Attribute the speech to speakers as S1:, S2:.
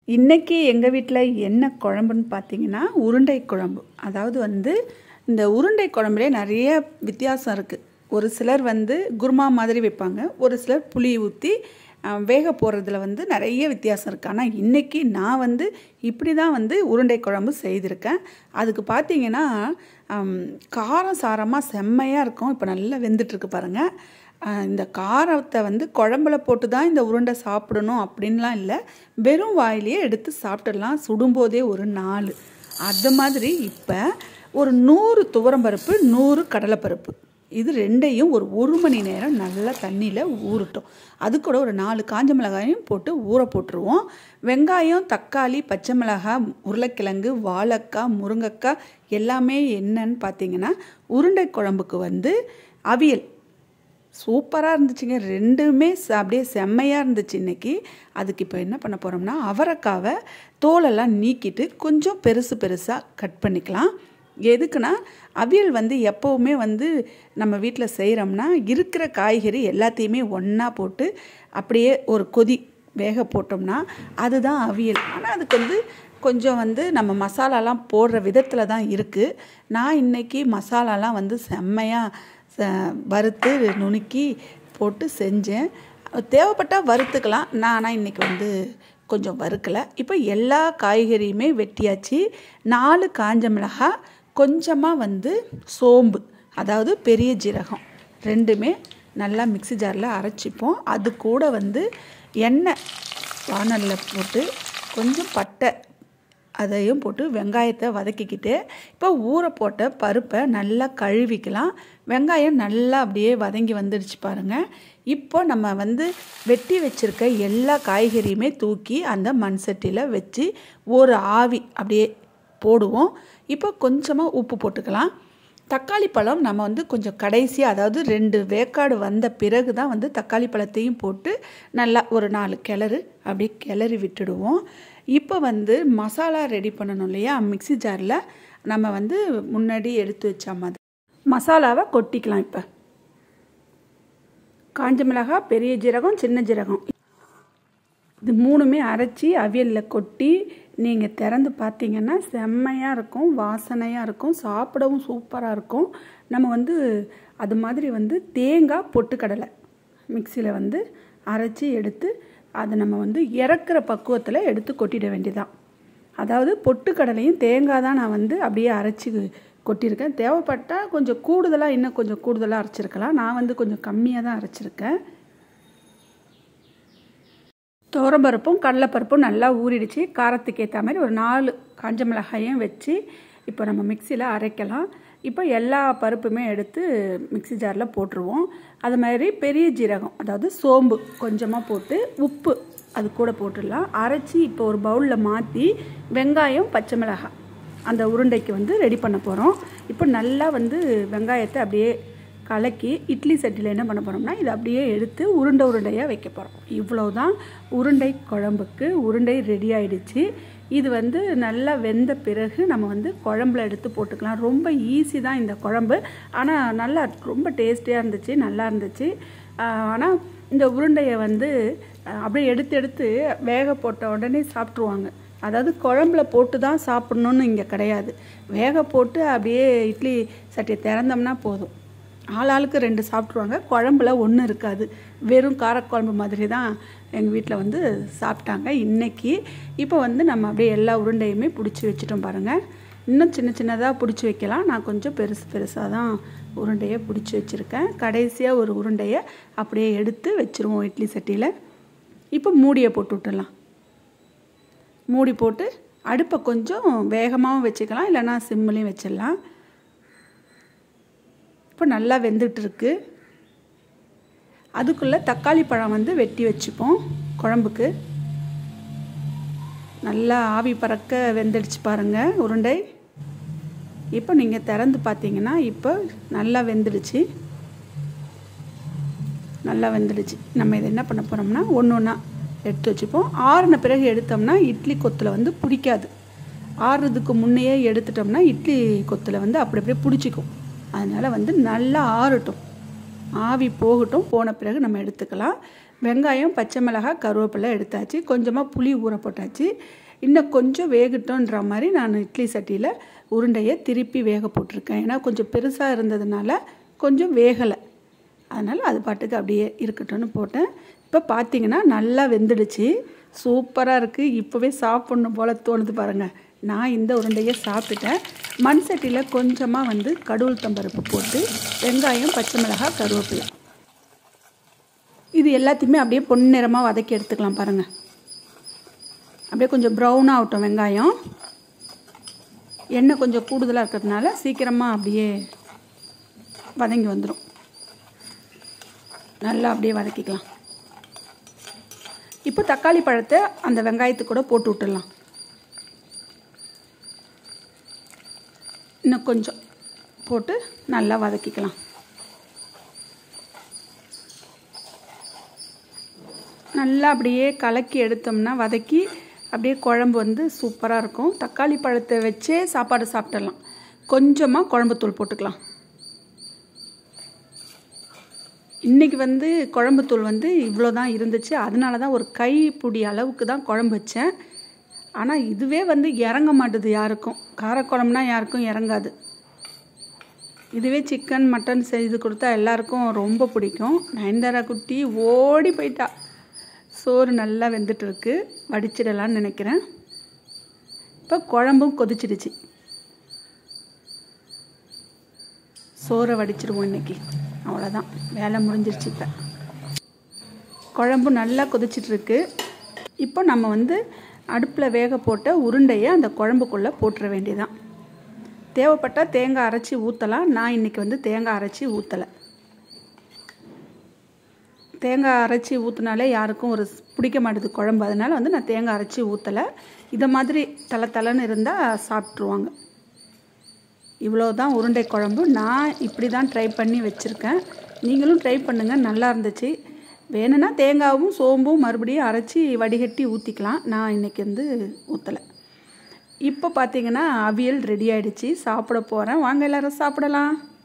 S1: இன்றைக்கி எங்கள் வீட்டில் என்ன குழம்புன்னு பார்த்தீங்கன்னா உருண்டை குழம்பு அதாவது வந்து இந்த உருண்டை குழம்புலே நிறைய வித்தியாசம் இருக்குது ஒரு சிலர் வந்து குருமா மாதிரி வைப்பாங்க ஒரு சிலர் புளி ஊற்றி அஹ், வேக போடுறதுல வந்து நிறைய வித்தியாசம் இருக்குது ஆனால் இன்றைக்கி நான் வந்து இப்படி தான் வந்து உருண்டை குழம்பு செய்திருக்கேன் அதுக்கு பார்த்தீங்கன்னா ஹம், காரம் சாரமாக செம்மையாக இருக்கும் இப்போ நல்லா வெந்துட்டுருக்கு பாருங்கள் ஆஹ் இந்த காரத்தை வந்து குழம்புல போட்டு தான் இந்த உருண்டை சாப்பிடணும் அப்படின்லாம் இல்லை வெறும் வாயிலேயே எடுத்து சாப்பிட்டுடலாம் சுடும்போதே ஒரு நாலு அது மாதிரி இப்போ ஒரு நூறு துவரம்பருப்பு நூறு கடலைப்பருப்பு இது ரெண்டையும் ஒரு ஒரு மணி நேரம் நல்லா தண்ணியில் ஊறட்டும் அது கூட ஒரு நாலு காஞ்ச மிளகாயும் போட்டு ஊற போட்டுருவோம் வெங்காயம் தக்காளி பச்சை மிளகாய் உருளைக்கிழங்கு வாழைக்காய் முருங்கைக்காய் எல்லாமே என்னன்னு பார்த்தீங்கன்னா உருண்டை குழம்புக்கு வந்து அவியல் சூப்பராக இருந்துச்சுங்க ரெண்டுமே ச- அப்படியே செம்மையாக இருந்துச்சு இன்னைக்கு அதுக்கு இப்போ என்ன பண்ண போகிறோம்னா அவரைக்காவை தோலெல்லாம் நீக்கிட்டு கொஞ்சம் பெருசு பெருசாக கட் பண்ணிக்கலாம் எதுக்குன்னா அவியல் வந்து எப்போவுமே வந்து நம்ம வீட்டில் செய்கிறோம்னா இருக்கிற காய்கறி எல்லாத்தையுமே ஒன்றா போட்டு அப்படியே ஒரு கொதி வேக போட்டோம்னா அதுதான் அவியல் ஆனால் அதுக்கு வந்து கொஞ்சம் வந்து நம்ம மசாலாலாம் போடுற விதத்தில் தான் இருக்குது நான் இன்னைக்கு மசாலாலாம் வந்து செம்மையாக ச- வறுத்து நுணுக்கி போட்டு செஞ்சேன் தேவைப்பட்டால் வறுத்துக்கலாம் நான் ஆனால் இன்றைக்கி வந்து கொஞ்சம் வறுக்கலை இப்போ எல்லா காய்கறியுமே வெட்டியாச்சு நாலு காஞ்ச மிளகாய் கொஞ்சமாக வந்து சோம்பு அதாவது பெரிய ஜீரகம் ரெண்டுமே நல்லா மிக்ஸி ஜாரில் அரைச்சிப்போம் அது கூட வந்து எண்ணெய் வானலில் போட்டு கொஞ்சம் பட்டை அதையும் போட்டு வெங்காயத்தை வதக்கிக்கிட்டு இப்போ ஊற போட்ட பருப்பை நல்லா கழுவிக்கலாம் வெங்காயம் நல்லா அப்படியே வதங்கி வந்துடுச்சு பாருங்கள் இப்போ நம்ம வந்து வெட்டி வச்சிருக்க எல்லா காய்கறியுமே தூக்கி அந்த மண் சட்டியில் வச்சு ஒரு ஆவி அப்படியே போடுவோம் இப்போ கொஞ்சமாக உப்பு போட்டுக்கலாம் தக்காளி பழம் நம்ம வந்து கொஞ்சம் கடைசியாக அதாவது ரெண்டு வேக்காடு வந்த பிறகு தான் வந்து தக்காளி பழத்தையும் போட்டு நல்லா ஒரு நாலு கிளறு அப்படியே கிளறி விட்டுடுவோம் இப்போ வந்து மசாலா ரெடி பண்ணணும் இல்லையா மிக்ஸி ஜாரில் நம்ம வந்து முன்னாடி எடுத்து வச்ச மாதிரி மசாலாவை கொட்டிக்கலாம் இப்போ காஞ்ச மிளகாய் பெரிய ஜீரகம் சின்ன ஜீரகம் இது மூணுமே அரைச்சி அவியலில் கொட்டி நீங்கள் திறந்து பார்த்தீங்கன்னா செம்மையாக இருக்கும் வாசனையாக இருக்கும் சாப்பிடவும் சூப்பராக இருக்கும் நம்ம வந்து அது மாதிரி வந்து தேங்காய் பொட்டுக்கடலை மிக்சியில் வந்து அரைச்சி எடுத்து அதை நம்ம வந்து இறக்குற பக்குவத்தில் எடுத்து கொட்டிட வேண்டியதான் அதாவது பொட்டுக்கடலையும் தேங்காய் தான் நான் வந்து அப்படியே அரைச்சி கொட்டியிருக்கேன் தேவைப்பட்டால் கொஞ்சம் கூடுதலாக இன்னும் கொஞ்சம் கூடுதலாக அரைச்சிருக்கலாம் நான் வந்து கொஞ்சம் கம்மியாக தான் அரைச்சிருக்கேன் துவரம்பருப்பும் கடலைப்பருப்பும் நல்லா ஊறிடுச்சு காரத்துக்கு ஏற்ற மாதிரி ஒரு நாலு காஞ்ச மிளகாயும் வச்சு இப்போ நம்ம மிக்சியில் அரைக்கலாம் இப்போ எல்லா பருப்புமே எடுத்து மிக்ஸி ஜாரில் போட்டுருவோம் அது மாதிரி பெரிய ஜீரகம் அதாவது சோம்பு கொஞ்சமாக போட்டு உப்பு அது கூட போட்டுடலாம் அரைச்சி இப்போ ஒரு பவுலில் மாற்றி வெங்காயம் பச்சை மிளகாய் அந்த உருண்டைக்கு வந்து ரெடி பண்ண போகிறோம் இப்போ நல்லா வந்து வெங்காயத்தை அப்படியே கலக்கி இட்லி சட்டியில் என்ன பண்ண போகிறோம்னா இதை அப்படியே எடுத்து உருண்டை உருண்டையாக வைக்க போகிறோம் இவ்வளோ தான் உருண்டை குழம்புக்கு உருண்டை ரெடி ஆயிடுச்சு இது வந்து நல்லா வெந்த பிறகு நம்ம வந்து குழம்புல எடுத்து போட்டுக்கலாம் ரொம்ப ஈஸி தான் இந்த குழம்பு ஆனால் நல்லா ரொம்ப டேஸ்டியாக இருந்துச்சு நல்லா இருந்துச்சு ஆனால் இந்த உருண்டையை வந்து ஆஹ், அப்படியே எடுத்து எடுத்து வேக போட்ட உடனே சாப்பிட்ருவாங்க அதாவது குழம்புல போட்டு தான் சாப்பிட்ணுன்னு இங்கே கிடையாது வேக போட்டு அப்படியே இட்லி சட்டியை திறந்தோம்னா போதும் ஆளாளுக்கு ரெண்டு சாப்பிட்ருவாங்க குழம்புல ஒன்றும் இருக்காது வெறும் காரக்குழம்பு மாதிரி தான் எங்கள் வீட்டில் வந்து சாப்பிட்டாங்க இன்னைக்கு இப்போ வந்து நம்ம அப்படியே எல்லா உருண்டையுமே பிடிச்சி வச்சுட்டோம் பாருங்கள் இன்னும் சின்ன சின்னதாக பிடிச்சி வைக்கலாம் நான் கொஞ்சம் பெருசு பெருசாக தான் உருண்டையை பிடிச்சி வச்சுருக்கேன் கடைசியாக ஒரு உருண்டையை அப்படியே எடுத்து வச்சுருவோம் இட்லி சட்டியில் இப்போ மூடியை போட்டு விட்டுடலாம் மூடி போட்டு அடுப்பை கொஞ்சம் வேகமாகவும் வச்சுக்கலாம் இல்லைன்னா சிம்மிலையும் வச்சிடலாம் இப்போ நல்லா வெந்துட்டு இருக்கு அதுக்குள்ளே தக்காளி பழம் வந்து வெட்டி வச்சுப்போம் குழம்புக்கு நல்லா ஆவி பறக்க வெந்துடுச்சு பாருங்கள் உருண்டை இப்போ நீங்கள் திறந்து பார்த்தீங்கன்னா இப்போ நல்லா வெந்துடுச்சு நல்லா வெந்துடுச்சு நம்ம இதை என்ன பண்ண போகிறோம்னா ஒன்று ஒன்றா எடுத்து வச்சுப்போம் ஆறுன பிறகு எடுத்தோம்னா இட்லி கொத்தில் வந்து பிடிக்காது ஆறுறதுக்கு முன்னையே எடுத்துட்டோம்னா இட்லி கொத்தில் வந்து அப்படி அப்படியே பிடிச்சிக்கும் அதனால் வந்து நல்லா ஆறட்டும் ஆவி போகட்டும் போன பிறகு நம்ம எடுத்துக்கலாம் வெங்காயம் பச்சை மிளகாய் கருவேப்பிலை எடுத்தாச்சு கொஞ்சமாக புளி ஊற போட்டாச்சு இன்னும் கொஞ்சம் வேகட்டும்ன்ற மாதிரி நான் இட்லி சட்டியில் உருண்டையை திருப்பி வேக போட்டிருக்கேன் ஏன்னா கொஞ்சம் பெருசாக இருந்ததுனால கொஞ்சம் வேகலை அதனால் அது பாட்டுக்கு அப்படியே இருக்கட்டும்னு போட்டேன் இப்போ பார்த்தீங்கன்னா நல்லா வெந்துடுச்சு சூப்பராக இருக்குது இப்போவே சாப்பிட்ணும் போல் தோணுது பாருங்கள் நான் இந்த உருண்டையை சாப்பிட்டுட்டேன் மண் சட்டியில் கொஞ்சமாக வந்து கடவுள் தம்பருப்பு போட்டு வெங்காயம் பச்சை மிளகாய் கருவேப்பிலை இது எல்லாத்தையுமே அப்படியே பொன்னிறமாக வதக்கி எடுத்துக்கலாம் பாருங்கள் அப்படியே கொஞ்சம் ப்ரௌனாக ஆகட்டும் வெங்காயம் எண்ணெய் கொஞ்சம் கூடுதலாக இருக்கிறதுனால சீக்கிரமாக அப்படியே வதங்கி வந்துடும் நல்லா அப்படியே வதக்கிக்கலாம் இப்போ தக்காளி பழத்தை அந்த வெங்காயத்துக்கு கூட போட்டு விட்டுடலாம் இன்னும் கொஞ்சம் போட்டு நல்லா வதக்கிக்கலாம் நல்லா அப்படியே கலக்கி எடுத்தோம்னா வதக்கி அப்படியே குழம்பு வந்து சூப்பராக இருக்கும் தக்காளி பழத்தை வச்சே சாப்பாடு சாப்பிட்டுடலாம் கொஞ்சமாக குழம்புத்தூள் போட்டுக்கலாம் இன்றைக்கி வந்து குழம்புத்தூள் வந்து இவ்வளோ தான் இருந்துச்சு அதனால தான் ஒரு கை பிடி அளவுக்கு தான் குழம்பு வச்சேன் ஆனால் இதுவே வந்து இறங்க மாட்டுது யாருக்கும் காரக்குழம்புனா யாருக்கும் இறங்காது இதுவே சிக்கன் மட்டன் செய்து கொடுத்தா எல்லாருக்கும் ரொம்ப பிடிக்கும் நயன்தாரா குட்டி ஓடி போயிட்டா சோறு நல்லா வெந்துட்டு இருக்கு வடிச்சிடலான்னு நினைக்கிறேன் இப்போ குழம்பும் கொதிச்சிடுச்சு சோறை வடிச்சிடுவோம் இன்னைக்கு அவ்வளோதான் வேலை முடிஞ்சிருச்சு இப்போ குழம்பு நல்லா கொதிச்சிட்ருக்கு இப்போ நம்ம வந்து அடுப்பில் வேக போட்ட உருண்டையை அந்த குழம்புக்குள்ளே போட்டுற வேண்டியதான் தேவைப்பட்டால் தேங்காய் அரைச்சி ஊற்றலாம் நான் இன்றைக்கி வந்து தேங்காய் அரைச்சி ஊற்றலை தேங்காய் அரைச்சி ஊற்றினாலே யாருக்கும் ஒரு பிடிக்க மாட்டேது குழம்பு அதனால் வந்து நான் தேங்காய் அரைச்சி ஊற்றலை இதை மாதிரி தலை தலைன்னு இருந்தால் சாப்பிட்ருவாங்க இவ்வளோ தான் உருண்டை குழம்பு நான் இப்படி தான் ட்ரை பண்ணி வச்சுருக்கேன் நீங்களும் ட்ரை பண்ணுங்கள் நல்லா இருந்துச்சு வேணும்னா தேங்காவும் சோம்பும் மறுபடியும் அரைச்சி வடிகட்டி ஊற்றிக்கலாம் நான் இன்றைக்கி வந்து ஊற்றலை இப்போ பார்த்தீங்கன்னா அவியல் ரெடி ஆகிடுச்சு சாப்பிட போகிறேன் வாங்க எல்லோரும் சாப்பிடலாம்